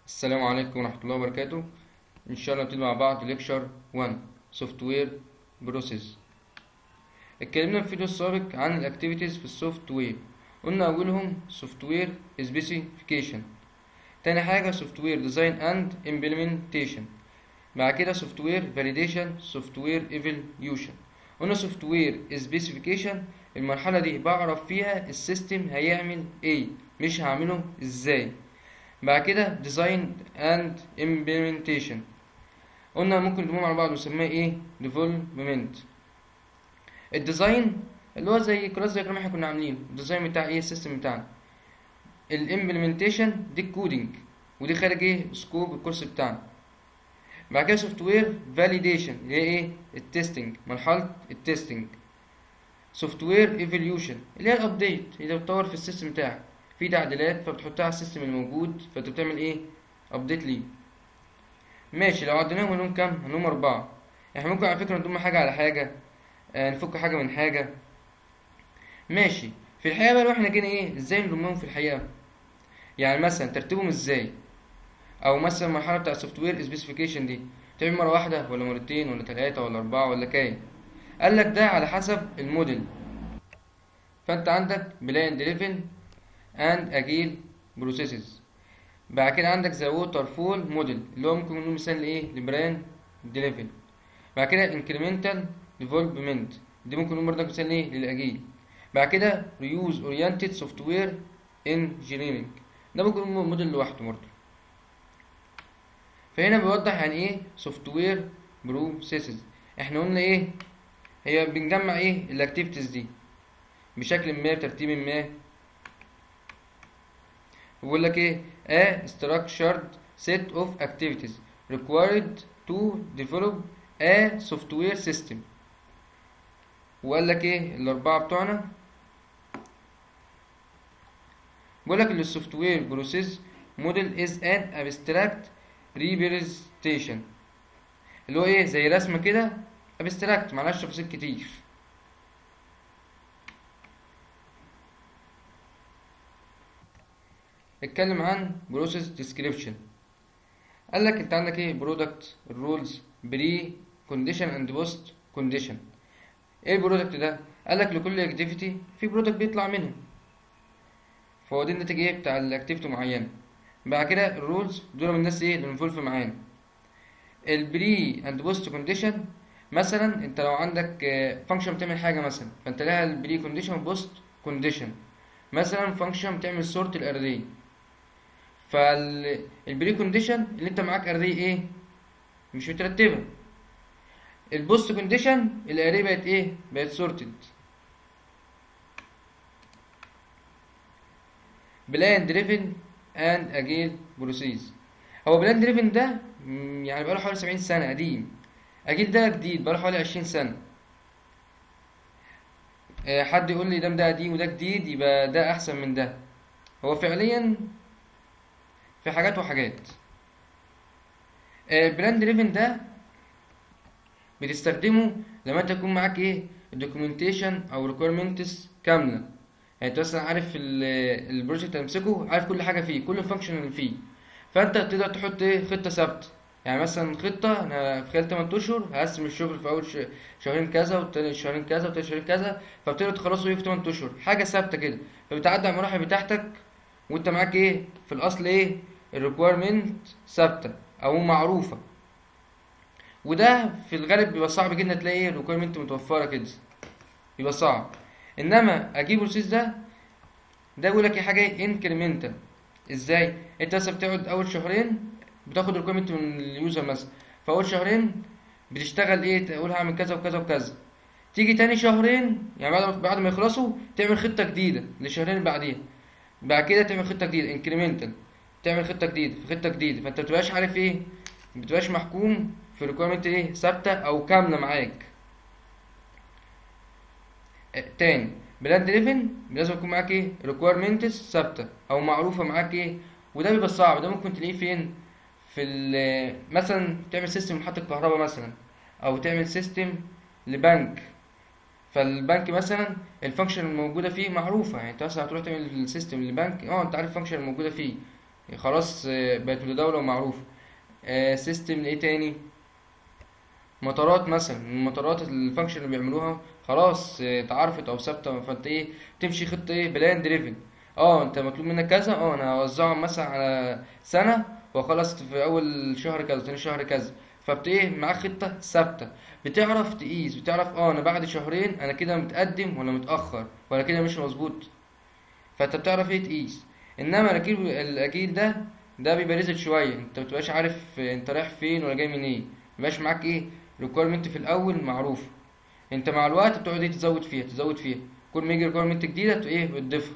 السلام عليكم ورحمة الله وبركاته إن شاء الله نبتدي مع بعض ليكشر 1 سوفت وير بروسيس اتكلمنا في الفيديو السابق عن الاكتيفيتيز في السوفت وير قلنا أولهم سوفت وير سبيسيفيكيشن تاني حاجة سوفت وير ديزاين اند امبلمنتيشن بعد كده سوفت وير فاليديشن سوفت وير ايفاليوشن قلنا سوفت وير سبيسيفيكيشن المرحلة دي بعرف فيها السيستم هيعمل ايه مش هعمله ازاي بعد كده ديزاين اند امبلمنتيشن قلنا ممكن نضمهم على بعض ونسميها ايه ديفلوبمنت الديزاين اللي هو زي كلاس زي ما احنا كنا عاملين الديزاين بتاع ايه السيستم بتاعنا الامبلمنتيشن دي الكودينج ودي خارج ايه سكوب الكورس بتاعنا بعد كده سوفت وير فاليديشن اللي هي ايه التستنج مرحله التستنج سوفت وير ايفوليوشن اللي هي الابديت اللي بتطور في السيستم بتاعك في تعديلات فبتحطها على السيستم الموجود فانت بتعمل ايه ابديت ليه ماشي لو عديناهم هنقوم كام هنقوم اربعة احنا ممكن على فكرة نضم حاجة على حاجة آه نفك حاجة من حاجة ماشي في الحقيقة بقى لو احنا كده ايه ازاي نضمهم في الحقيقة يعني مثلا ترتيبهم ازاي او مثلا المرحلة بتاع السوفت وير سبيسيفيكيشن دي تعمل مرة واحدة ولا مرتين ولا تلاتة ولا أربعة ولا كام قال لك ده على حسب الموديل فانت عندك بلاين دريفن and agile processes بعد كده عندك ذا ووتر فول موديل اللي هو ممكن نقول مثال لايه لبراند ديليفل بعد كده انكريمنتال ديفلوبمنت دي ممكن نقول برضك مثال ايه للاجيل بعد كده ريوز اورينتد سوفت وير انجينيرنج ده ممكن نقول موديل لوحده برضه فهنا بيوضح يعني ايه سوفت وير بروسيسز احنا قلنا ايه هي بنجمع ايه الاكتيفيتيز دي بشكل ما بترتيب ما بيقول لك ايه a structured set of activities required to develop a software system وقال لك ايه الاربعه بتوعنا بيقول لك السوفت وير بروسيس موديل از ان abstract representation اللي هو ايه زي رسمه كده abstract معلهاش تفاصيل كتير اتكلم عن بروسيس ديسكريبشن قال لك انت عندك ايه برودكت الرولز بري كونديشن اند بوست كونديشن ايه البرودكت ده قال لك لكل اكتيفيتي في برودكت بيطلع منها فهو دي النتيجه ايه بتاع الاكتيفيتي معينه بعد كده الرولز دول من الناس ايه اللي انفولف معانا البري اند بوست كونديشن مثلا انت لو عندك فانكشن بتعمل حاجه مثلا فانت لها البري كونديشن والبوست كونديشن مثلا فانكشن بتعمل سورت الاري فالبري كونديشن اللي انت معاك اري ايه مش مترتبه البوست كونديشن الاري بقت ايه بقت سورتد بلان دريفن اند اجيل بروسيس هو بلان دريفن ده يعني بقاله حوالي 70 سنه قديم اجيل ده جديد بقاله حوالي 20 سنه حد يقول لي ده ده قديم وده جديد يبقى ده احسن من ده هو فعليا في حاجات وحاجات براند دريفن ده بتستخدمه لما انت يكون معاك ايه الدوكيومنتيشن او ريكويرمنتس كامله يعني انت مثلا عارف البروجكت اللي تمسكه عارف كل حاجه فيه كل الفانكشن اللي فيه فانت تقدر تحط ايه خطه ثابته يعني مثلا خطة أنا في خلال 8 أشهر هقسم الشغل في أول شهرين كذا والتاني شهرين كذا والتالت شهرين كذا فبتقدر تخلصه إيه في 8 أشهر حاجة ثابتة كده فبتعدي على المراحل بتاعتك وأنت معاك إيه في الأصل إيه الريكويرمنت ثابتة أو معروفة وده في الغالب بيبقى صعب جدا تلاقي إيه الريكويرمنت متوفرة كده بيبقى صعب إنما أجيب البروسيس ده ده بيقول لك إيه حاجة إيه انكريمنتال إزاي؟ أنت مثلا بتقعد أول شهرين بتاخد ريكويرمنت من اليوزر مثلا فاول شهرين بتشتغل ايه تقول هعمل كذا وكذا وكذا تيجي تاني شهرين يعني بعد بعد ما يخلصوا تعمل خطه جديده للشهرين اللي بعديها بعد كده تعمل خطه جديده انكريمنتال تعمل خطه جديده في خطه جديده فانت مبتبقاش عارف ايه مبتبقاش محكوم في ريكويرمنت ايه ثابته او كامله معاك تاني بلان دريفن لازم يكون معاك ايه ريكويرمنتس ثابته او معروفه معاك ايه وده بيبقى صعب ده ممكن تلاقيه فين في مثلا تعمل سيستم لمحطة كهرباء مثلا او تعمل سيستم لبنك فالبنك مثلا الفانكشن الموجودة فيه معروفة يعني انت مثلا هتروح تعمل سيستم لبنك اه انت عارف الفانكشن الموجودة فيه خلاص آه، بقت متداولة ومعروفة سيستم ايه تاني مطارات مثلا المطارات الفانكشن اللي بيعملوها خلاص آه، اتعرفت او ثابته فانت ايه تمشي خطه ايه بلان دريفن اه انت مطلوب منك كذا اه انا هوزعهم مثلا على سنه واخلص في اول شهر كذا تاني شهر كذا فبت ايه معاك خطه ثابته بتعرف تقيس بتعرف اه انا بعد شهرين انا كده متقدم ولا متاخر ولا كده مش مظبوط فانت بتعرف ايه تقيس انما الاكيد الاكيد ده ده بيبقى ريزل شويه انت مبتبقاش عارف انت رايح فين ولا جاي منين مبيبقاش معاك ايه ريكويرمنت في الاول معروفه انت مع الوقت بتقعد ايه تزود فيها تزود فيها كل ما يجي ريكويرمنت جديده ت- ايه بتضيفها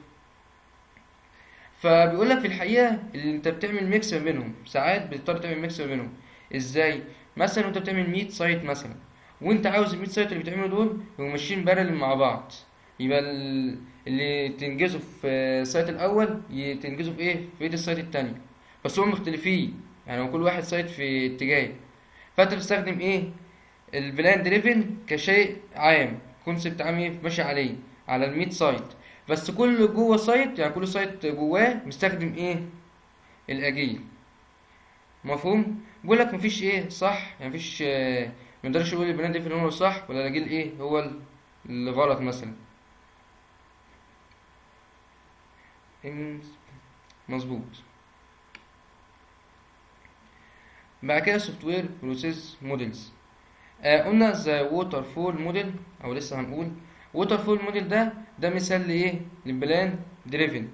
فبيقول لك في الحقيقه اللي انت بتعمل ميكس ما بينهم ساعات بتضطر تعمل ميكس ما بينهم ازاي مثلا وانت بتعمل 100 سايت مثلا وانت عاوز ال 100 سايت اللي بتعملوا دول يبقوا ماشيين بارل مع بعض يبقى ال- اللي تنجزه في السايت الاول ي- تنجزه في ايه في بقيه السايت التانية بس هم مختلفين يعني هو كل واحد سايت في اتجاه فانت بتستخدم ايه البلان دريفن كشيء عام كونسبت عام ايه ماشي عليه على ال 100 سايت بس كل جوه سايت يعني كل سايت جواه مستخدم ايه الاجيل مفهوم بيقول لك مفيش ايه صح يعني مفيش آه، ما نقدرش نقول البلان دريفن هو الصح ولا الاجيل ايه هو ال- اللي غلط مثلا إن- مظبوط بعد كده سوفت وير بروسيس موديلز قلنا ذا ووتر فول موديل او لسه هنقول ووتر فول موديل ده ده مثال لايه للبلان دريفن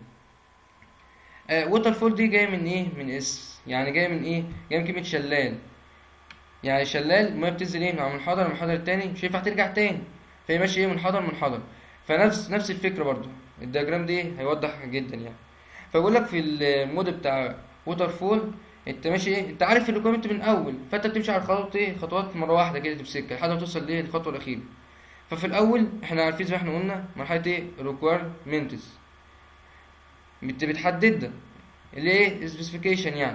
ووتر فول دي جايه من ايه من اس يعني جايه من ايه جايه من كلمه شلال يعني شلال الميه بتنزل ايه من منحدر لمنحدر التاني مش هينفع ترجع تاني فهي ماشيه ايه منحدر منحدر فنفس نفس الفكره برضو الدياجرام دي هيوضح جدا يعني فبقول لك في الموديل بتاع ووتر فول انت ماشي ايه انت عارف الريكويرمنت من الاول فانت بتمشي على الخطوات ايه خطوات مره واحده كده تمسكها لحد ما توصل ليه الخطوه الاخيره ففي الاول احنا عارفين زي ما احنا قلنا مرحله ايه ريكويرمنتس بت بتحددها اللي ايه سبيسيفيكيشن يعني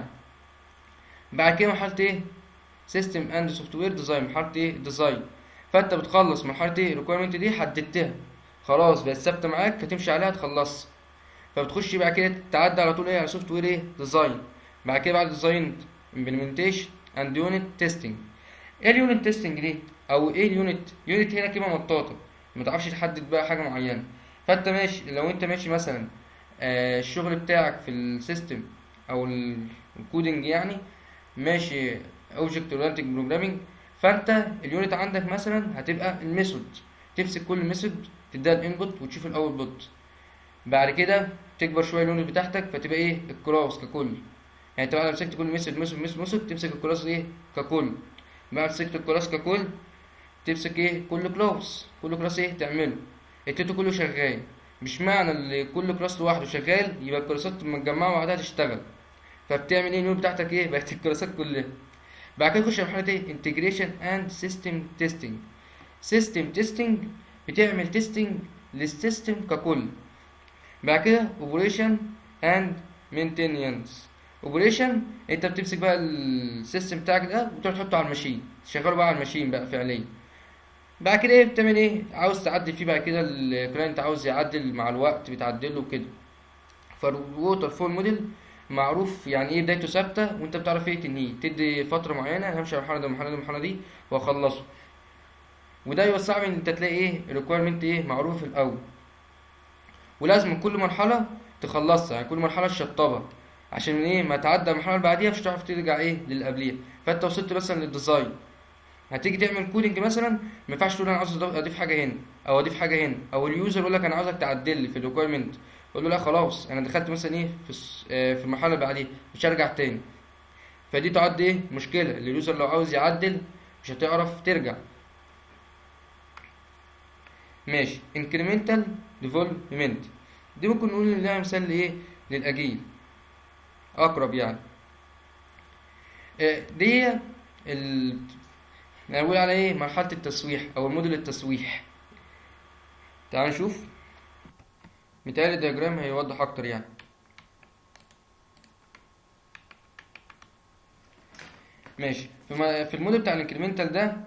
بعد كده مرحله ايه سيستم اند سوفت وير ديزاين مرحله ايه ديزاين فانت بتخلص مرحله ايه الريكويرمنت دي حددتها خلاص بقت ثابته معاك هتمشي عليها تخلصها فبتخش بعد كده تعدي على طول ايه على سوفت وير ايه ديزاين بعد كده بعد ديزاين امبلمنتيشن اند يونت تيستنج ايه اليونت تيستنج دي او ايه اليونت يونت هنا كلمه مطاطه ما تعرفش تحدد بقى حاجه معينه فانت ماشي لو انت ماشي مثلا آه الشغل بتاعك في السيستم او ال- الكودينج يعني ماشي اوبجكت اورينتد بروجرامينج فانت اليونت عندك مثلا هتبقى الميثود تمسك كل ميثود تديها الانبوت وتشوف الاوتبوت بعد كده تكبر شويه اليونت بتاعتك فتبقى ايه الكلاس ككل يعني انت بعد ما مسكت كل ميثود ميثود ميثود ميثود تمسك الكلاس ايه ككل بعد ما مسكت الكلاس ككل تمسك ايه كل كلاس كل كلاس ايه تعمله التيتو كله شغال مش معنى ان كل كلاس لوحده شغال يبقى الكلاسات متجمعه مع بعضها تشتغل فبتعمل ايه النود بتاعتك ايه بقت الكلاسات كلها بعد كده تخش على مرحله ايه انتجريشن اند سيستم تيستنج سيستم تيستنج بتعمل تيستنج للسيستم ككل بعد كده اوبريشن اند مينتيننس اوبريشن انت بتمسك بقى السيستم بتاعك ده وتروح تحطه على الماشين تشغله بقى على الماشين بقى فعليا بعد كده ايه بتعمل ايه عاوز تعدل فيه بعد كده الكلاينت عاوز يعدل مع الوقت بتعدله وكده فالووتر فول موديل معروف يعني ايه بدايته ثابته وانت بتعرف ايه تنهيه تدي فتره معينه أنا همشي على المرحله دي المرحله دي المرحله دي واخلصه وده يوسع ان انت تلاقي ايه الريكويرمنت ايه معروف في الاول ولازم كل مرحله تخلصها يعني كل مرحله تشطبها عشان ايه ما تعدى المرحله اللي بعديها مش هتعرف ترجع ايه للي قبليها فانت وصلت مثلا للديزاين هتيجي تعمل كودنج مثلا ما ينفعش تقول انا عاوز أضيف- اضيف حاجه هنا او اضيف حاجه هنا او اليوزر يقول لك انا عاوزك تعدل لي في الريكويرمنت قول له لا خلاص انا دخلت مثلا ايه في الس- آه، في المرحله اللي بعديها مش هرجع تاني فدي تعد ايه مشكله اللي اليوزر لو عاوز يعدل مش هتعرف ترجع ماشي incremental development دي ممكن نقول ان ده مثال لايه للاجيل اقرب يعني آه، دي ال نقول على ايه مرحله التسويح او الموديل التسويح تعال نشوف متهيألي الدياجرام هيوضح اكتر يعني ماشي في ما- في الموديل بتاع الانكريمنتال ده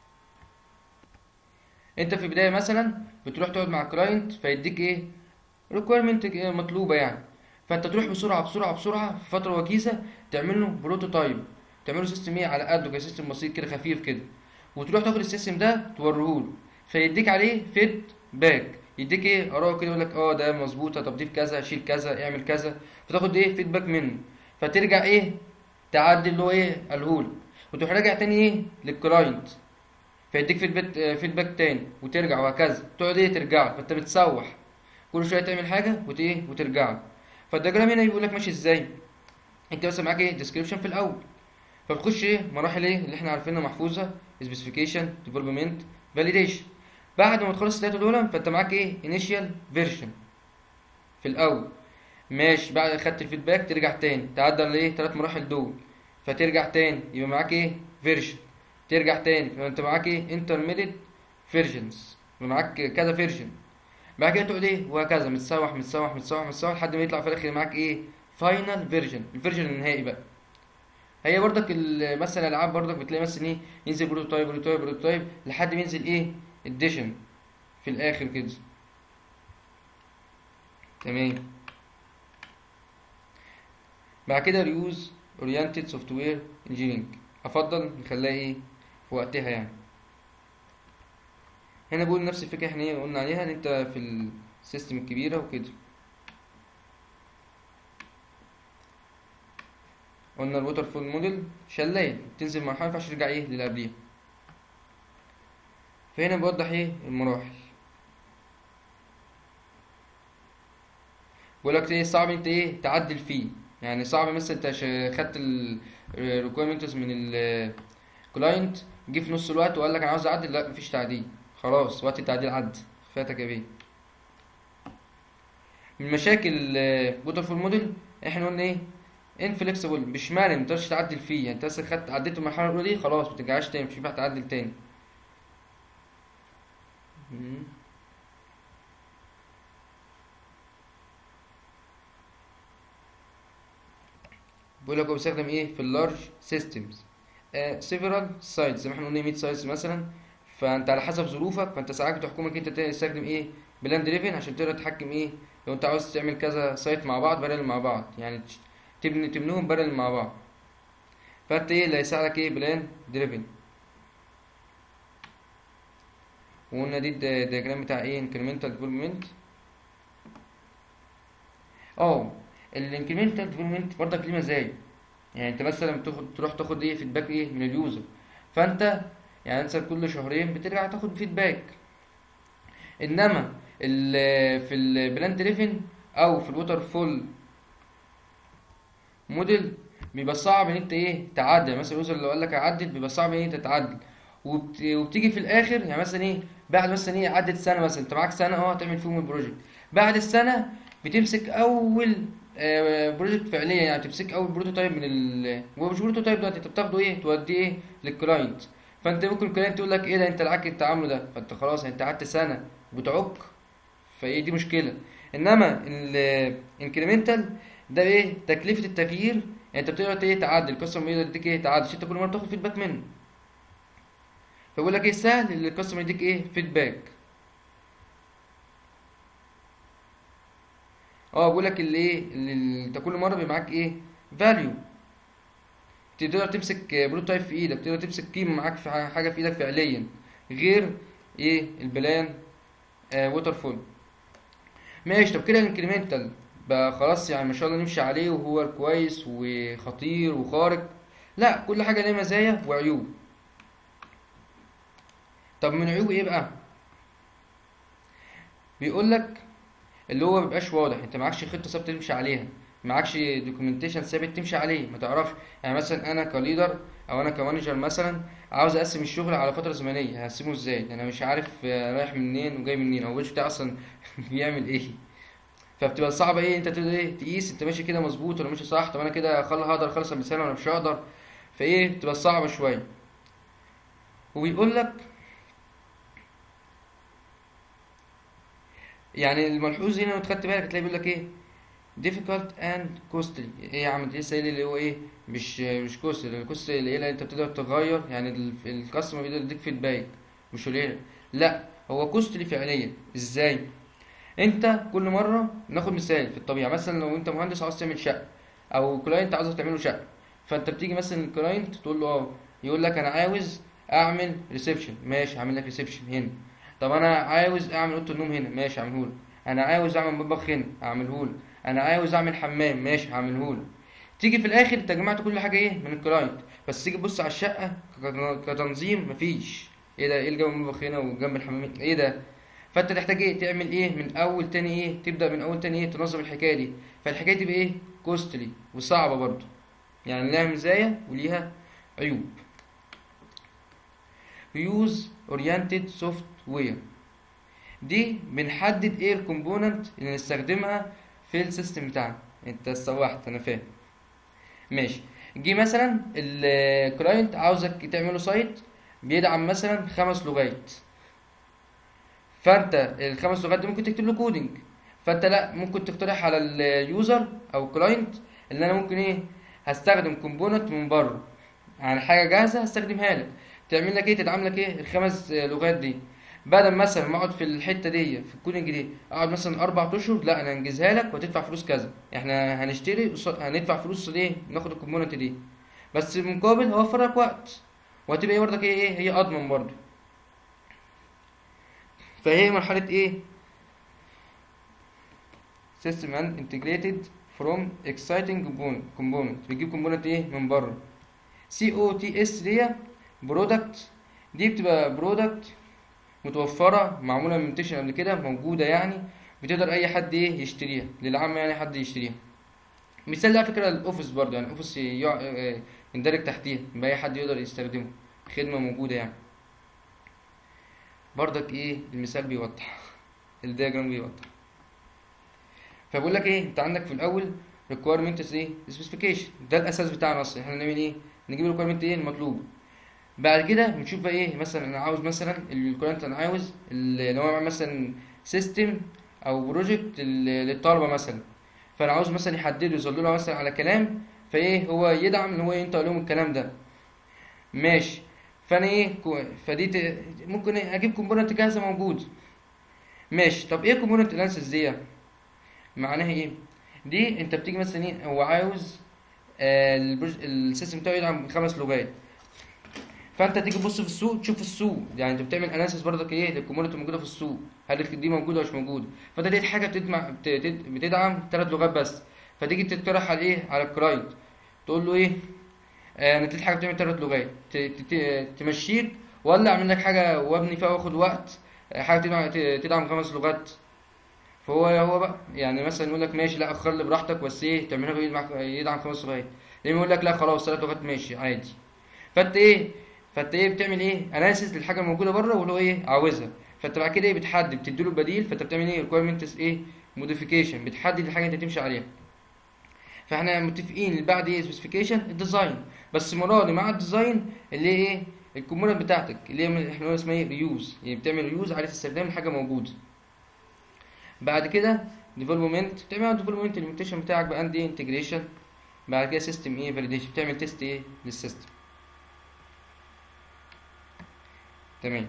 انت في البدايه مثلا بتروح تقعد مع الكلاينت فيديك ايه ريكويرمنت مطلوبه يعني فانت تروح بسرعه بسرعه بسرعه في فتره وجيزه تعمل له بروتوتايب تعمل له سيستم ايه على قده كده سيستم بسيط كده خفيف كده وتروح تاخد السيستم ده توريه له فيديك عليه فيد باك يديك ايه اراء كده يقول لك اه ده مظبوطه طب ضيف كذا شيل كذا اعمل كذا فتاخد ايه فيدباك منه فترجع ايه تعدل اللي هو ايه قالهولك وتروح راجع تاني ايه للكلاينت فيديك فيدباك فيدباك تاني وترجع وهكذا تقعد ايه ترجع له فانت بتسوح كل شويه تعمل حاجه وت ايه وترجع له فالدياجرام هنا بيقول لك ماشي ازاي انت مثلا معاك ايه ديسكريبشن في الاول فبتخش ايه مراحل ايه اللي احنا عارفينها محفوظه سبيسيفيكيشن ديفلوبمنت فاليديشن بعد ما تخلص الثلاثه دول فانت معاك ايه انيشال فيرجن في الاول ماشي بعد خدت الفيدباك ترجع تاني تعدل ايه ثلاث مراحل دول فترجع تاني يبقى معاك ايه فيرجن ترجع تاني يبقى انت معاك ايه انترميديت فيرجنز معاك كذا فيرجن بعد كده تقعد ايه وهكذا متسوح متسوح متسوح متسوح لحد ما يطلع في الاخر معاك ايه فاينل فيرجن الفيرجن النهائي بقى هي برضك ال- مثلا الالعاب برضك بتلاقي مثلا ايه ينزل بروتوتايب بروتوتايب بروتوتايب لحد ما ينزل ايه اديشن في الاخر كده تمام بعد كده ريوز اورينتد سوفت وير انجينيرنج افضل نخليها ايه في وقتها يعني هنا بقول نفس الفكره احنا ايه قلنا عليها ان انت في السيستم الكبيره وكده قلنا الووتر فول موديل شلايه تنزل مرحله مينفعش ترجع ايه للي قبليها فهنا بوضح ايه المراحل بقول لك ايه صعب انت ايه تعدل فيه يعني صعب مثلا انت ش- خدت الريكويرمنتس من الكلاينت جه في نص الوقت وقال لك انا عاوز اعدل لا مفيش تعديل خلاص وقت التعديل عدى فاتك يا بيه من مشاكل ووتر فول موديل احنا قلنا ايه انفليكسبل مش مرن متقدرش تعدل فيه يعني انت بس خدت عديت المرحله الاولى دي خلاص مترجعش تاني مش ينفع تعدل تاني مم. بيقول لك هو بيستخدم ايه في اللارج سيستمز سيفرال سايتس زي ما احنا قلنا 100 سايتس مثلا فانت على حسب ظروفك فانت ساعات بتحكمك انت تستخدم ايه بلان دريفن عشان تقدر تتحكم ايه لو انت عاوز تعمل كذا سايت مع بعض بارل مع بعض يعني تش- تبني تبنيهم بارل مع بعض فانت ايه اللي هيساعدك ايه بلان دريفن وقلنا دي الد- الدياجرام بتاع ايه انكريمنتال ديفلوبمنت اه الانكريمنتال ديفلوبمنت برضك ليه مزايا يعني انت مثلا بتاخد تروح تاخد ايه فيدباك ايه من اليوزر فانت يعني انت كل شهرين بترجع تاخد فيدباك انما ال في البلان دريفن او في الووتر فول موديل بيبقى صعب ان انت ايه تعدل يعني مثلا اليوزر لو قال لك اعدل بيبقى صعب ان انت تعدل وبت... وبتيجي في الاخر يعني مثلا ايه بعد مثلا ايه عدت سنه مثلا انت معاك سنه اه هتعمل فيهم البروجكت بعد السنه بتمسك اول آه، بروجكت فعليا يعني تمسك اول بروتوتايب من ال هو مش بروتوتايب دلوقتي انت بتاخده ايه توديه ايه للكلاينت فانت ممكن الكلاينت يقول لك ايه ده انت العك التعامل ده فانت خلاص انت قعدت سنه بتعك فايه دي مشكله انما الانكريمنتال ده ايه تكلفه التغيير يعني انت بتقدر ايه تعدل الكاستمر يقدر يديك ايه تعدل عشان انت كل مره تاخد فيدباك منه فبقول لك ايه سهل ان الكاستمر يديك ايه فيدباك اه بقول لك اللي ايه اللي انت كل مره بيبقى معاك ايه فاليو تقدر تمسك بروتوتايب في ايدك تقدر تمسك قيمه معاك في حاجه في ايدك فعليا غير ايه البلان آه ووتر فول ماشي طب كده الانكريمنتال بقى خلاص يعني ما شاء الله نمشي عليه وهو كويس وخطير وخارق لا كل حاجه ليها مزايا وعيوب طب من عيوب ايه بقى بيقول لك اللي هو مبيبقاش واضح انت معكش خطه ثابته تمشي عليها معكش دوكيومنتيشن ثابت تمشي عليه ما تعرفش يعني مثلا انا كليدر او انا كمانجر مثلا عاوز اقسم الشغل على فتره زمنيه هقسمه ازاي انا مش عارف آه، رايح منين وجاي منين او الوش بتاعي اصلا بيعمل ايه فبتبقى صعبه ايه انت تقدر ايه تقيس انت ماشي كده مظبوط ولا ماشي صح طب انا كده خل- هقدر اخلص قبل سنه ولا مش هقدر فايه بتبقى صعبه شويه وبيقول لك يعني الملحوظ هنا لو خدت بالك هتلاقي بيقول لك ايه difficult and costly ايه يا عم انت لسه قايل اللي هو ايه مش مش costly الكوست اللي اللي انت بتقدر تغير يعني ال- الكاستمر بيقدر يديك فيدباك مش قليل لا هو costly فعليا ازاي انت كل مره ناخد مثال في الطبيعه مثلا لو انت مهندس عاوز تعمل شقه او كلاينت عاوزك تعمله شقه فانت بتيجي مثلا الكلاينت تقول له اه يقول لك انا عاوز اعمل ريسبشن ماشي هعمل لك ريسبشن هنا طب انا عاوز اعمل اوضه النوم هنا ماشي هعمله لك انا عاوز اعمل مطبخ هنا هعمله لك انا عاوز اعمل حمام ماشي هعمله لك تيجي في الاخر انت جمعت كل حاجه ايه من الكلاينت بس تيجي تبص على الشقه كت- كتنظيم مفيش ايه ده ايه اللي جنب المطبخ هنا وجنب الحمام هنا؟ ايه ده فانت تحتاج ايه تعمل ايه من اول تاني ايه تبدا من اول تاني ايه تنظم الحكايه دي فالحكايه دي بقى ايه كوستلي وصعبه برضو يعني لها مزايا وليها عيوب يوز اورينتد سوفت وير دي بنحدد ايه الكومبوننت اللي نستخدمها في السيستم بتاعنا انت سوحت انا فاهم ماشي جه مثلا الكلاينت عاوزك تعمله سايت بيدعم مثلا خمس لغات فانت الخمس لغات دي ممكن تكتب له كودنج فانت لا ممكن تقترح على اليوزر او كلاينت ان انا ممكن ايه هستخدم كومبوننت من بره يعني حاجه جاهزه هستخدمها لك تعمل لك ايه تدعم لك ايه الخمس لغات دي بدل مثلا ما اقعد في الحته دي في الكودنج دي اقعد مثلا اربع اشهر لا انا انجزها لك وتدفع فلوس كذا احنا هنشتري قصاد- هندفع فلوس ليه ناخد الكومبوننت دي بس مقابل هوفر لك وقت وهتبقى ايه برضك ايه ايه هي اضمن برضه فهي مرحله ايه system and integrated from exciting component component بتجيب كومبوننت ايه من بره سي او تي اس دي برودكت دي بتبقى برودكت متوفره معموله من منتشن قبل كده موجوده يعني بتقدر اي حد ايه يشتريها للعام يعني حد يشتريها مثال ده على فكره الاوفيس برضه يعني الاوفيس يع- آه، يندرج تحتيها يبقى اي حد يقدر يستخدمه خدمه موجوده يعني برضك ايه المثال بيوضح الدياجرام بيوضح فبقول لك ايه انت عندك في الاول requirement ايه specification ده الاساس بتاعنا اصلا احنا نعمل ايه نجيب requirement ايه المطلوب بعد كده بنشوف بقى ايه مثلا انا عاوز مثلا الكلاينت انا عاوز ال- لو انا بعمل مثلا سيستم او بروجكت للطلبه مثلا فانا عاوز مثلا يحددوا يظلوا مثلا على كلام فايه هو يدعم ان هو ينطق لهم الكلام ده ماشي فانا ايه كو- فدي ت- ممكن إيه اجيب كومبوننت جاهزه موجود ماشي طب ايه كومبوننت اناليسيس دي معناها ايه دي انت بتيجي مثلا ايه هو عاوز آه، البروج- السيستم بتاعه يدعم خمس لغات فانت تيجي تبص في السوق تشوف السوق يعني انت بتعمل اناليسيس برضك ايه للكوميونتي موجوده في السوق هل دي موجوده ولا مش موجوده فانت لقيت حاجه بتدمع بت- بت- بتدعم ثلاث لغات بس فتيجي تقترح على ايه على الكلاينت تقول له ايه آه، انا لقيت حاجه بتعمل ثلاث لغات ت- ت- ت- تمشيك ولا اعمل لك حاجه وابني فيها واخد وقت آه، حاجه تدعم ت- تدعم خمس لغات فهو هو بقى يعني مثلا يقول لك ماشي لا اخر لي براحتك بس ايه تعملها يدعم يدعم خمس لغات ليه يقول لك لا خلاص ثلاث لغات ماشي عادي فانت ايه فانت ايه بتعمل ايه اناليسيس للحاجه الموجوده بره واللي هو ايه عاوزها فانت بعد كده ايه بتحدد بتديله البديل فانت بتعمل ايه ريكويرمنتس ايه موديفيكيشن بتحدد الحاجه انت تمشي عليها فاحنا متفقين اللي بعد ايه سبيسيفيكيشن الديزاين بس مرادي مع الديزاين اللي هي ايه الكومبوننت بتاعتك اللي هي من- احنا قلنا اسمها ايه ريوز يعني بتعمل ريوز على استخدام الحاجه موجوده بعد كده ديفلوبمنت بتعمل ديفلوبمنت الامبلمنتيشن بتاعك بقى عندي انتجريشن بعد كده سيستم ايه فاليديشن بتعمل تيست ايه للسيستم تمام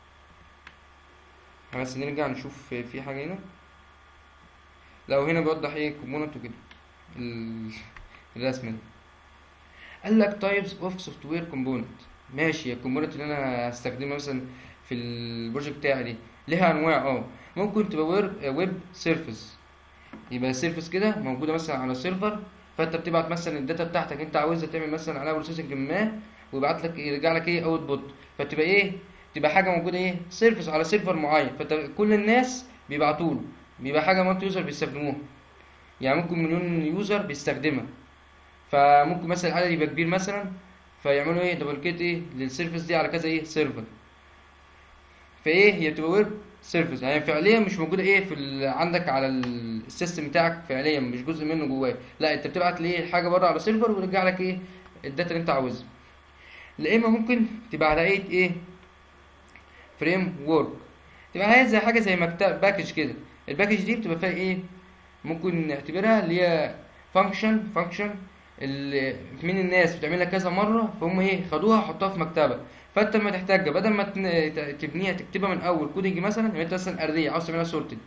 بس نرجع نشوف في في حاجه هنا لو هنا بيوضح ايه كومبوننت وكده ال- الرسمه دي قال لك تايبس اوف سوفت وير كومبوننت ماشي الكومبوننت اللي انا هستخدمها مثلا في البروجكت بتاعي دي ليها انواع اه ممكن تبقى ويب سيرفيس يبقى سيرفيس كده موجوده مثلا على سيرفر فانت بتبعت مثلا الداتا بتاعتك انت عاوزها تعمل مثلا عليها بروسيسنج ما ويبعت لك يرجع لك ايه اوتبوت فتبقى ايه تبقى حاجه موجوده ايه سيرفيس على سيرفر معين فانت كل الناس بيبعتوا له بيبقى حاجه مالتي يوزر بيستخدموها يعني ممكن مليون يوزر بيستخدمها فممكن مثلا العدد يبقى كبير مثلا فيعملوا ايه دبلكيت ايه للسيرفيس دي على كذا ايه سيرفر فايه هي بتبقى ويب سيرفيس يعني فعليا مش موجوده ايه في ال... عندك على ال- السيستم بتاعك فعليا مش جزء منه جواه لا انت بتبعت ليه حاجه بره على سيرفر ويرجع لك ايه الداتا اللي انت عاوزها لا اما ممكن تبقى على ايه ايه فريم ورك تبقى هي زي حاجه زي مكتب باكج كده الباكج دي بتبقى فيها ايه ممكن نعتبرها اللي هي فانكشن فانكشن اللي من الناس بتعملها كذا مره فهم ايه خدوها حطوها في مكتبه فانت لما تحتاجها بدل ما تن- ت- تبنيها تكتبها من اول كودنج مثلا يعني انت مثلا اريه عاوز تعملها سورتد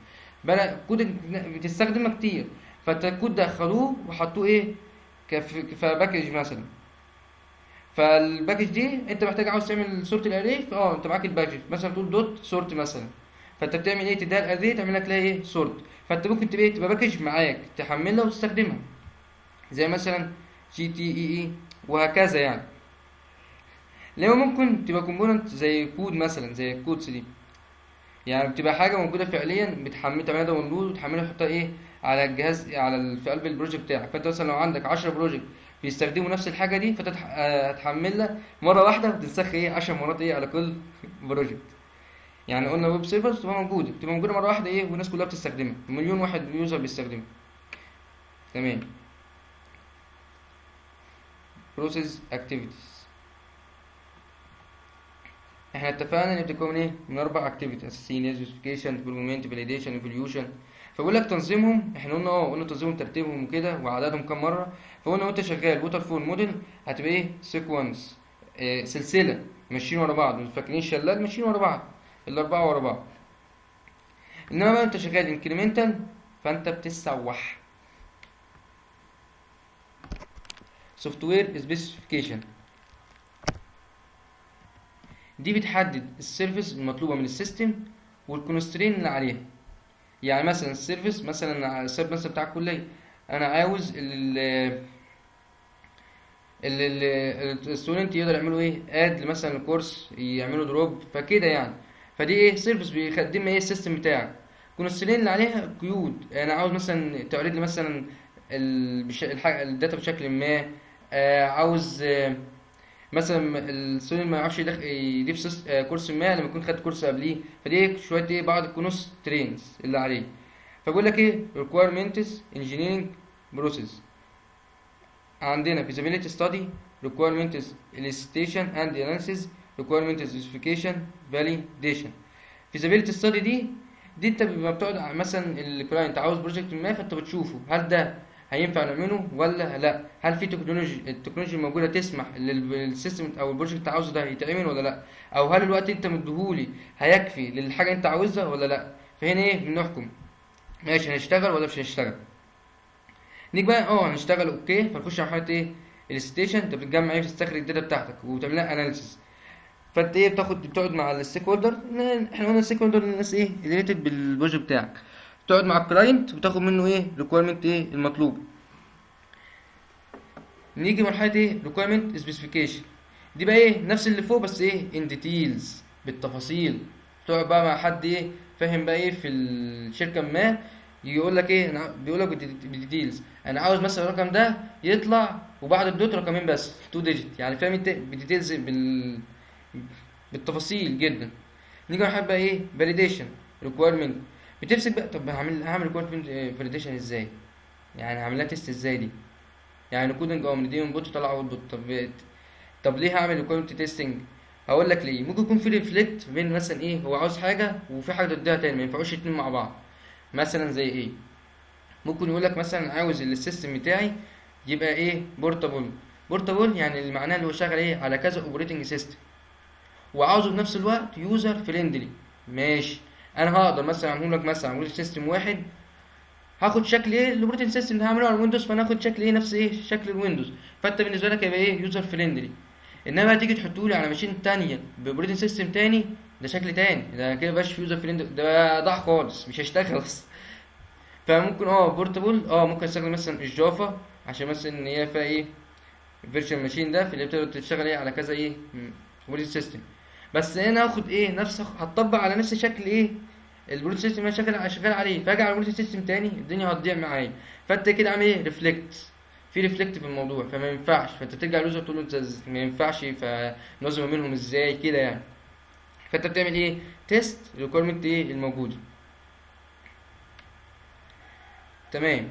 بلا كود بتستخدمها كتير فانت الكود دخلوه وحطوه ايه كف كباكج مثلا فالباكج دي انت محتاج عاوز تعمل صورة الاري فاه انت معاك الباكج مثلا تقول دوت سورت مثلا فانت بتعمل ايه تديها الاري تعمل لك لها ايه سورت فانت ممكن تبقى تبقى باكج معاك تحملها وتستخدمها زي مثلا جي تي اي اي وهكذا يعني لما ممكن تبقى كومبوننت زي كود مثلا زي الكودز دي يعني بتبقى حاجه موجوده فعليا بتحمل تعملها داونلود وتحملها تحطها ايه على الجهاز على ال- في قلب البروجكت بتاعك فانت مثلا لو عندك 10 بروجكت بيستخدموا نفس الحاجه دي فانت تح- آه، هتحملها مره واحده وتنسخ ايه 10 مرات ايه على كل بروجكت يعني قلنا ويب سيرفرز تبقى موجوده تبقى موجوده مره واحده ايه والناس كلها بتستخدمها مليون واحد يوزر بيستخدمها تمام بروسيس اكتيفيتيز احنا اتفقنا ان بتكون ايه من اربع اكتيفيتي اساسيين جاستيفيكيشن ديفلوبمنت فاليديشن ايفوليوشن فبقول لك تنظيمهم احنا قلنا اه قلنا تنظيمهم ترتيبهم وكده وعددهم كام مره فقلنا وانت شغال ووتر فول موديل هتبقى ايه سيكونس اه سلسله ماشيين ورا بعض مش فاكرين شلال ماشيين ورا بعض الاربعه ورا بعض انما بقى انت شغال انكريمنتال فانت بتسوح سوفت وير سبيسيفيكيشن دي بتحدد السيرفيس المطلوبه من السيستم والكونسترين اللي عليها يعني مثلا السيرفيس مثلا السيرفيس مثلا بتاع الكليه انا عاوز ال ال الستودنت يقدر يعملوا ايه اد مثلا الكورس يعملوا دروب فكده يعني فدي ايه سيرفيس بيخدمها ايه السيستم بتاعك الكونسترين اللي عليها قيود انا عاوز مثلا تعرض لي مثلا ال- بش- الحاجة الداتا بشكل ما آه، عاوز آه، مثلا الستودنت ما يعرفش يدخ- يضيف سيس- آه، كورس ما لما يكون خد كورس قبليه فدي إيه شويه ايه بعض الكونس ترينز اللي عليه فبقول لك ايه requirements engineering process عندنا feasibility study requirements elicitation and analysis requirements specification validation feasibility study دي دي انت بيبقى بتقعد مثلا الكلاينت عاوز بروجكت ما فانت بتشوفه هل ده هينفع نعمله ولا لا هل في تكنولوجي التكنولوجيا الموجوده تسمح للسيستم او البروجكت انت عاوزه ده يتعمل ولا لا او هل الوقت انت مديهولي هيكفي للحاجه انت عاوزها ولا لا فهنا ايه بنحكم ماشي هنشتغل ولا مش هنشتغل نيجي بقى اه هنشتغل اوكي فنخش على مرحله ايه الستيشن انت بتجمع ايه بتستخرج الداتا بتاعتك وتعمل لها اناليسيس فانت ايه بتاخد بتقعد مع الستيك هولدر احنا قلنا الستيك هولدر الناس ايه ريليتد بالبروجكت بتاعك تقعد مع الكلاينت وتاخد منه ايه ريكويرمنت ايه المطلوب نيجي مرحله ايه ريكويرمنت سبيسيفيكيشن دي بقى ايه نفس اللي فوق بس ايه ان ديتيلز بالتفاصيل تقعد بقى مع حد ايه فاهم بقى ايه في الشركه ما يقول لك ايه انا بيقول لك بالديتيلز انا عاوز مثلا الرقم ده يطلع وبعد الدوت رقمين بس 2 ديجيت يعني فاهم انت بالديتيلز بال بالتفاصيل جدا نيجي مرحله بقى ايه فاليديشن ريكويرمنت بتمسك بقى طب هعمل هعمل ريكويرمنت فاليديشن ازاي يعني هعمل لها تيست ازاي دي يعني كودنج اه من دي انبوت وطلع اوتبوت طب طب ليه هعمل ريكويرمنت تيستنج هقول لك ليه ممكن يكون في ريفلكت بين مثلا ايه هو عاوز حاجه وفي حاجه ضدها تاني ما ينفعوش اتنين مع بعض مثلا زي ايه ممكن يقول لك مثلا عاوز السيستم بتاعي يبقى ايه بورتابل بورتابل يعني اللي معناه اللي هو شغال ايه على كذا اوبريتنج سيستم وعاوزه في نفس الوقت يوزر فريندلي ماشي انا هقدر مثلا اعمل لك مثلا اعمل سيستم واحد هاخد شكل ايه الاوبريتنج سيستم اللي هعمله على الويندوز فانا هاخد شكل ايه نفس ايه شكل الويندوز فانت بالنسبه لك هيبقى ايه يوزر فريندلي انما تيجي تحطه لي على ماشين تانية باوبريتنج سيستم تاني ده شكل تاني ده كده مبقاش يوزر فريندلي ده ضاع خالص مش هيشتغل اصلا فممكن اه بورتابل اه ممكن استخدم مثلا الجافا عشان مثلا ان هي فيها ايه فيرتشوال ماشين ده في اللي بتقدر تشتغل ايه على كذا ايه اوبريتنج سيستم بس هنا هاخد ايه نفس هتطبق على نفس شكل ايه البروت سيستم اللي انا شغال شغال عليه فاجي على البروت سيستم تاني الدنيا هتضيع معايا فانت كده عامل ايه ريفلكت في ريفلكت في الموضوع فما ينفعش فانت ترجع لليوزر تقول له انت ما ينفعش فنظم منهم ازاي كده يعني فانت بتعمل ايه تيست ريكويرمنت ايه الموجوده تمام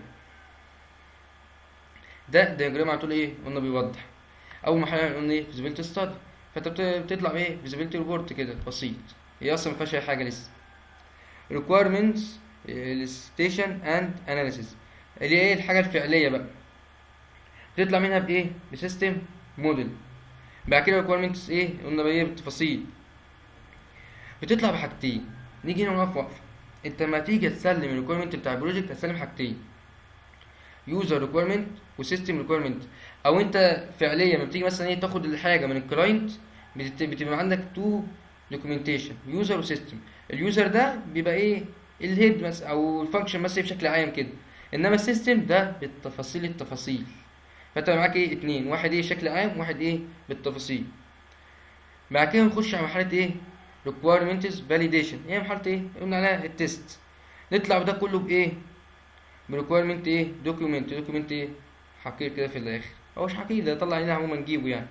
ده دياجرام على طول ايه قلنا بيوضح اول مرحله قلنا ايه فيزيبيليتي ستادي فانت بتطلع بايه فيزيبيليتي ريبورت كده بسيط هي اصلا ما فيهاش اي حاجه لسه requirements elicitation and analysis اللي هي ايه الحاجه الفعليه بقى بتطلع منها بايه بسيستم موديل بعد كده requirements ايه قلنا بقى ايه بالتفاصيل بتطلع بحاجتين نيجي هنا نقف وقفه انت لما تيجي تسلم الريكويرمنت بتاع البروجكت هتسلم حاجتين يوزر ريكويرمنت وسيستم ريكويرمنت او انت فعليا لما بتيجي مثلا ايه تاخد الحاجه من الكلاينت بتت- بتبقى عندك تو دوكيومنتيشن يوزر وسيستم اليوزر ده بيبقى ايه الهيد بس او الفانكشن بس بشكل عام كده انما السيستم ده بالتفاصيل التفاصيل فانت معاك ايه اتنين واحد ايه شكل عام واحد ايه بالتفاصيل بعد كده نخش على مرحله ايه requirements validation هي مرحله ايه قلنا عليها التست نطلع بده كله بايه بريكويرمنت ايه دوكيومنت دوكيومنت ايه حقير كده في الاخر هو مش حقير ده يطلع علينا عموما نجيبه يعني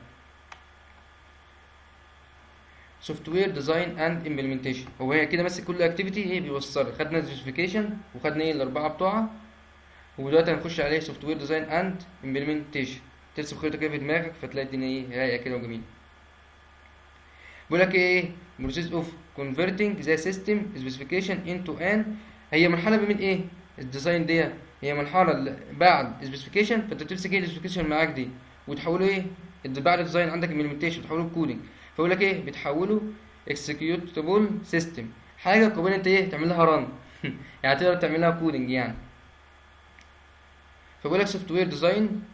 سوفت وير ديزاين اند امبلمنتيشن هو هي كده بس كل اكتيفيتي ايه بيوصلها خدنا سبيسيفيكيشن وخدنا ايه الاربعه بتوعها ودلوقتي هنخش عليه سوفت وير ديزاين اند امبلمنتيشن ترسم خريطه كده في دماغك فتلاقي الدنيا ايه رايقه كده وجميله بيقول لك ايه بروسيس اوف كونفرتنج ذا سيستم سبيسيفيكيشن انتو ان هي مرحله من ايه الديزاين دي هي مرحله اللي بعد سبيسيفيكيشن فانت بتمسك ايه السبيسيفيكيشن معاك دي وتحوله ايه الد- بعد الديزاين عندك امبلمنتيشن بتحوله كودنج فيقول لك ايه بتحوله اكسكيوتابل سيستم حاجه قابله انت ايه تعمل لها ران يعني تقدر تعمل لها كودنج يعني فبيقول لك سوفت وير ديزاين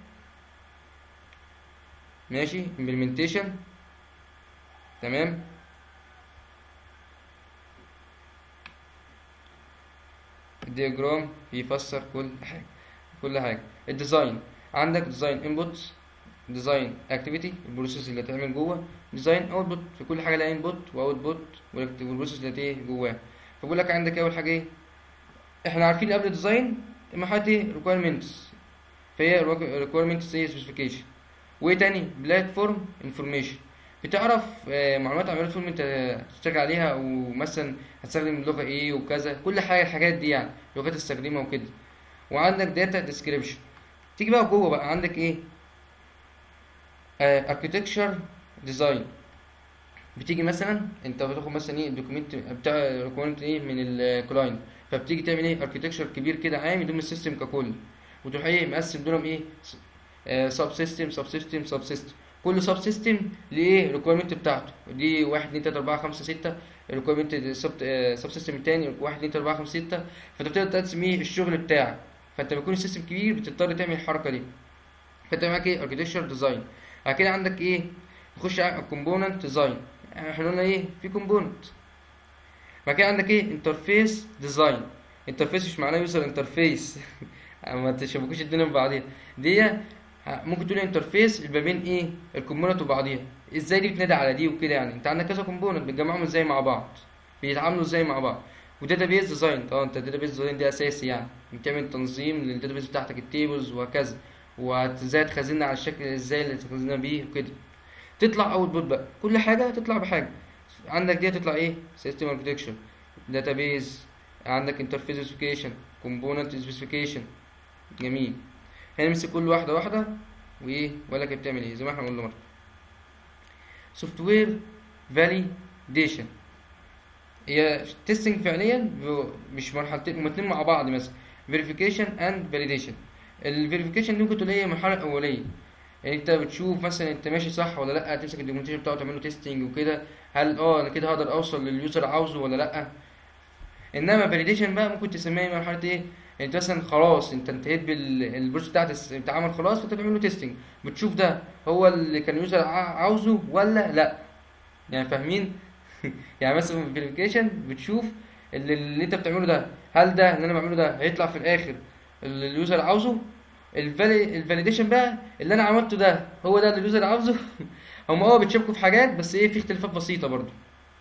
ماشي امبلمنتيشن تمام الدياجرام بيفسر كل حاجه كل حاجه الديزاين عندك ديزاين انبوتس ديزاين اكتيفيتي البروسيس اللي هتعمل جوه ديزاين اوتبوت في كل حاجه لها انبوت واوتبوت والبروسيس اللي هتيجي جواه فبقول لك عندك اول حاجه ايه احنا عارفين قبل الديزاين مرحله ايه ريكويرمنتس فهي ريكويرمنتس هي سبيسيفيكيشن وايه تاني بلاتفورم انفورميشن بتعرف آه، معلومات عن البلاتفورم انت هتشتغل عليها او مثلا هتستخدم اللغه ايه وكذا كل حاجه الحاجات دي يعني لغات تستخدمها وكده وعندك داتا ديسكريبشن تيجي بقى جوه بقى عندك ايه اركتكتشر ديزاين بتيجي مثلا انت بتاخد مثلا ايه الدوكيمنت بتاع الدوكيمنت ايه من الكلاينت فبتيجي تعمل ايه اركتكتشر كبير كده عام يضم السيستم ككل وتروح ايه مقسم دولهم ايه سب سيستم سب سيستم سب سيستم كل سب سيستم ليه الريكويرمنت بتاعته دي 1 2 3 4 5 6 الريكويرمنت سب سب سيستم التاني 1 2 3 4 5 6 فانت بتقدر تقسم ايه الشغل بتاعك فانت بيكون السيستم كبير بتضطر تعمل الحركه دي فانت معاك ايه اركتكتشر ديزاين بعد كده عندك ايه نخش على الكومبوننت ديزاين احنا قلنا ايه في كومبوننت بعد كده عندك ايه انترفيس ديزاين انترفيس مش معناه يوزر انترفيس ما تشبكوش الدنيا ببعضيها دي ممكن تقول انترفيس ما بين ايه الكومبوننت وبعضيها ازاي دي بتنادي على دي وكده يعني انت عندك كذا كومبوننت بتجمعهم ازاي مع بعض بيتعاملوا ازاي مع بعض وداتابيز ديزاين اه انت الداتابيز ديزاين دي اساسي يعني بتعمل تنظيم للداتابيز بتاعتك التيبلز وهكذا وازاي تخزنها على الشكل ازاي اللي تخزنها بيه وكده تطلع اوت بوت بقى كل حاجه هتطلع بحاجه عندك دي هتطلع ايه سيستم اركتكشر داتابيز عندك انترفيس سبيسيفيكيشن كومبوننت سبيسيفيكيشن جميل هنمسك كل واحده واحده وايه ولا كانت بتعمل ايه زي ما احنا قلنا مره سوفت وير فاليديشن هي تيستنج فعليا ب- مش مرحلتين هما اتنين مع بعض مثلا فيريفيكيشن اند فاليديشن الفيريفيكيشن دي ممكن تقول هي المرحله الاوليه يعني انت بتشوف مثلا انت ماشي صح ولا لا تمسك الدوكيومنتيشن بتاعه تعمل له تيستنج وكده هل اه انا كده هقدر اوصل لليوزر عاوزه ولا لا انما فاليديشن بقى ممكن تسميها مرحله ايه انت مثلا خلاص انت انتهيت بالبروسيس بتاعت الس- بتاعمل خلاص فانت بتعمل له تيستنج بتشوف ده هو اللي كان اليوزر ع- عاوزه ولا لا يعني فاهمين يعني مثلا في الفيريفيكيشن بتشوف اللي, اللي انت بتعمله ده هل ده اللي انا بعمله ده هيطلع في الاخر اللي اليوزر عاوزه الفاليديشن بقى اللي انا عملته ده هو ده اللي اليوزر عاوزه هم اه بيتشابكوا في حاجات بس ايه في اختلافات بسيطه برضو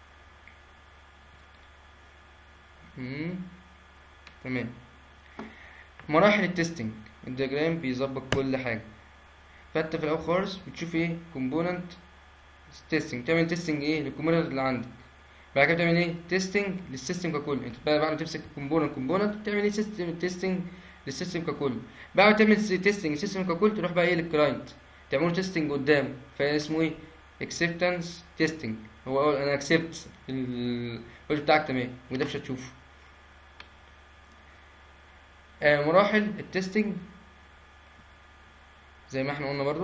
مم. تمام مراحل التستنج الدياجرام بيظبط كل حاجه فانت في الاول خالص بتشوف ايه كومبوننت تيستنج تعمل تيستنج ايه للكومبوننت اللي عندك بعد كده بتعمل ايه تيستنج للسيستم ككل انت بقى بعد ما تمسك كومبوننت كومبوننت تعمل ايه سيستم تيستنج للسيستم ككل بعد ما تعمل تيستنج للسيستم ككل تروح بقى ايه للكلاينت تعملوا تيستنج قدام فاسمه ايه اكسبتنس تيستنج هو أول انا اكسبت البروجكت بتاعك تمام وده مش هتشوفه آه مراحل التستنج زي ما احنا قلنا برضو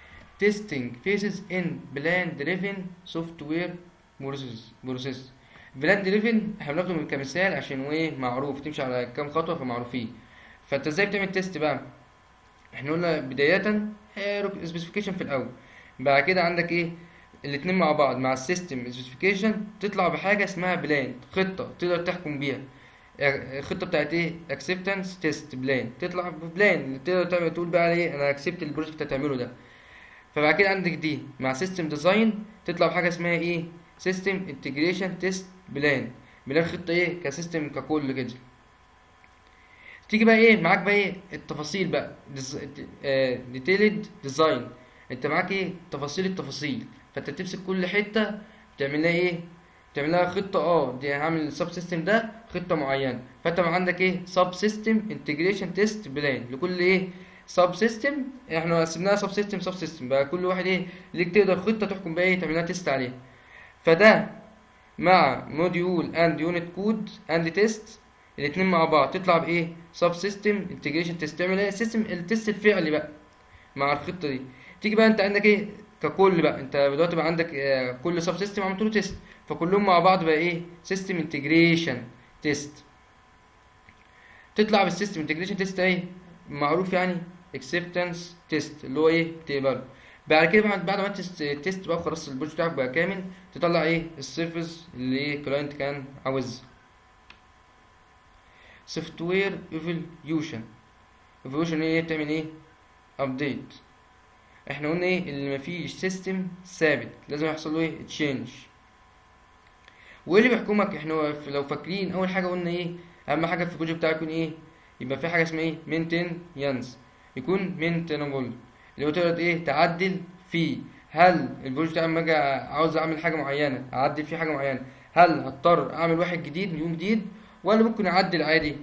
testing phases in plan driven software process process بلان دريفن احنا بناخده من كمثال عشان هو ايه معروف تمشي على كام خطوه فمعروفين فانت ازاي بتعمل تيست بقى احنا قلنا بدايه سبيسيفيكيشن في الاول بعد كده عندك ايه الاتنين مع بعض مع السيستم سبيسيفيكيشن تطلع بحاجه اسمها بلان خطه تقدر تحكم بيها الخطه بتاعت ايه اكسبتنس تيست بلان تطلع بلان تقدر تعمل تقول بقى ايه انا اكسبت البروجكت اللي هتعمله ده فبعد كده عندك دي مع سيستم ديزاين تطلع بحاجه اسمها ايه سيستم انتجريشن تيست بلان بلان خطه ايه كسيستم ككل كده تيجي بقى ايه معاك بقى ايه التفاصيل بقى ديتيلد ديزاين انت معاك ايه تفاصيل التفاصيل فانت بتمسك كل حته بتعمل لها ايه بتعمل لها خطه اه دي هعمل السب سيستم ده خطه معينه فانت ما عندك ايه سب سيستم انتجريشن تيست بلان لكل ايه سب سيستم احنا قسمناها سب سيستم سب سيستم بقى كل واحد ايه ليك تقدر خطه تحكم بيها ايه تعمل لها تيست عليها فده مع موديول اند يونت كود اند تيست الاتنين مع بعض تطلع بايه سب سيستم انتجريشن تيست تعمل ايه سيستم التيست الفعلي بقى مع الخطه دي تيجي بقى انت عندك ايه ككل بقى انت دلوقتي بقى عندك آه، كل سب سيستم عملت له تيست فكلهم مع بعض بقى ايه سيستم انتجريشن تيست تطلع بالسيستم انتجريشن تيست ايه معروف يعني اكسبتنس تيست اللي هو ايه بتقبله بعد كده بعد بعد ما تست تيست بقى خلاص البروجكت بتاعك بقى كامل تطلع ايه السيرفيس اللي ايه الكلاينت كان عاوزها سوفت وير ايفوليوشن ايفوليوشن ايه بتعمل ايه ابديت احنا قلنا ايه اللي مفيش سيستم ثابت لازم يحصل له ايه تشينج وايه اللي بيحكمك احنا لو فاكرين اول حاجه قلنا ايه اهم حاجه في البروجكت بتاعك يكون ايه يبقى في حاجه اسمها ايه مينتينينس يكون مينتينابل اللي هو تقدر ايه تعدل فيه هل البروجكت بتاعي لما اجي عاوز اعمل حاجه معينه اعدل فيه حاجه معينه هل هضطر اعمل واحد جديد نيو جديد ولا ممكن اعدل عادي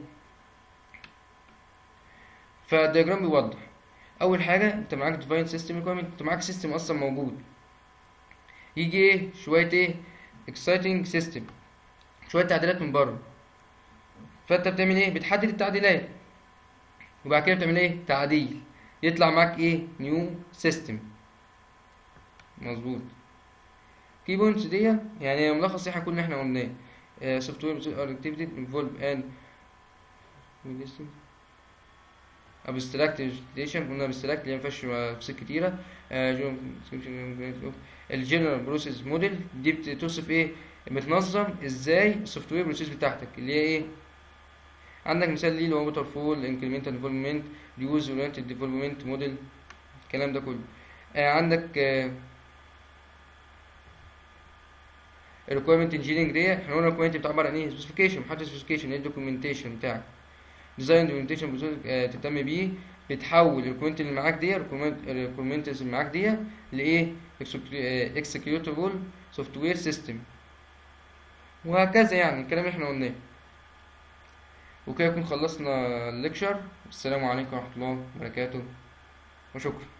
فالدياجرام بيوضح اول حاجه انت معاك ديفاين سيستم ريكويرمنت انت معاك سيستم اصلا موجود يجي ايه شويه ايه اكسايتنج سيستم شويه تعديلات من بره فانت بتعمل ايه بتحدد التعديلات وبعد كده بتعمل ايه تعديل يطلع معاك ايه نيو سيستم مظبوط كي بوينتس دي يعني ملخص احنا كل اللي احنا قلناه سوفت وير اكتيفيتي انفولف ان ابستراكت اجيتيشن قلنا ابستراكت اللي مفيهاش تفاصيل كتيره الجنرال بروسيس موديل دي بتوصف ايه بتنظم ازاي السوفت وير بروسيس بتاعتك اللي هي ايه عندك مثال ليه اللي هو ووتر فول انكريمنتال ديفلوبمنت ريوز اورينتد ديفلوبمنت موديل الكلام ده كله آه عندك آه الريكويرمنت انجينيرنج دي احنا قلنا الريكويرمنت بتعبر عن ايه سبيسيفيكيشن محدد سبيسيفيكيشن ايه الدوكيومنتيشن بتاعك ديزاين دوكيومنتيشن تهتم بيه بتحول الريكويرمنت اللي معاك دي الريكويرمنت اللي معاك دي لايه اكسكيوتابل سوفت وير سيستم وهكذا يعني الكلام اللي احنا قلناه وكده يكون خلصنا الليكشر السلام عليكم ورحمه الله وبركاته وشكرا